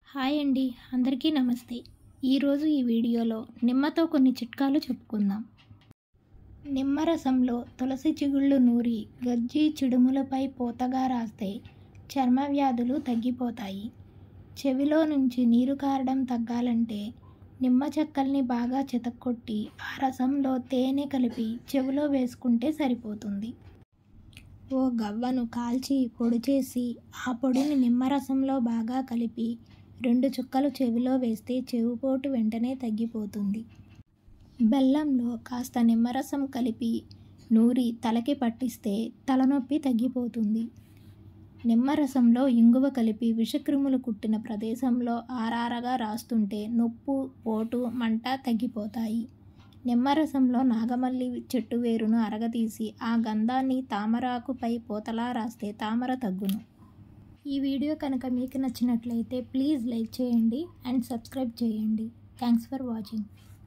hi అండి అందరికీ నమస్తే ఈరోజు ఈ వీడియోలో నిమ్మతో కొన్ని చిట్కాలు చెప్పుకుందాం నిమ్మరసంలో తులసి చిగుళ్ళు నూరి గజ్జి చిడుములపై పూతగా రాస్తే చర్మ వ్యాధులు తగ్గిపోతాయి చెవిలో నుంచి నీరు కారడం తగ్గాలంటే నిమ్మ చెక్కల్ని బాగా చితక్కొట్టి ఆ రసంలో తేనె కలిపి చెవిలో వేసుకుంటే సరిపోతుంది ఓ గవ్వను కాల్చి పొడి చేసి ఆ పొడిని నిమ్మరసంలో బాగా కలిపి రెండు చుక్కలు చెవిలో వేస్తే చెవిపోటు వెంటనే తగ్గిపోతుంది బెల్లంలో కాస్త నిమ్మరసం కలిపి నూరి తలకి పట్టిస్తే తలనొప్పి తగ్గిపోతుంది నిమ్మరసంలో ఇంగువ కలిపి విషక్రిములు కుట్టిన ప్రదేశంలో ఆరారగా రాస్తుంటే నొప్పు పోటు మంట తగ్గిపోతాయి నిమ్మరసంలో నాగమల్లి చెట్టు వేరును అరగతీసి ఆ గంధాన్ని తామరాకుపై పూతలా రాస్తే తామర తగ్గును ఈ వీడియో కనుక మీకు నచ్చినట్లయితే ప్లీజ్ లైక్ చేయండి అండ్ సబ్స్క్రైబ్ చేయండి థ్యాంక్స్ ఫర్ వాచింగ్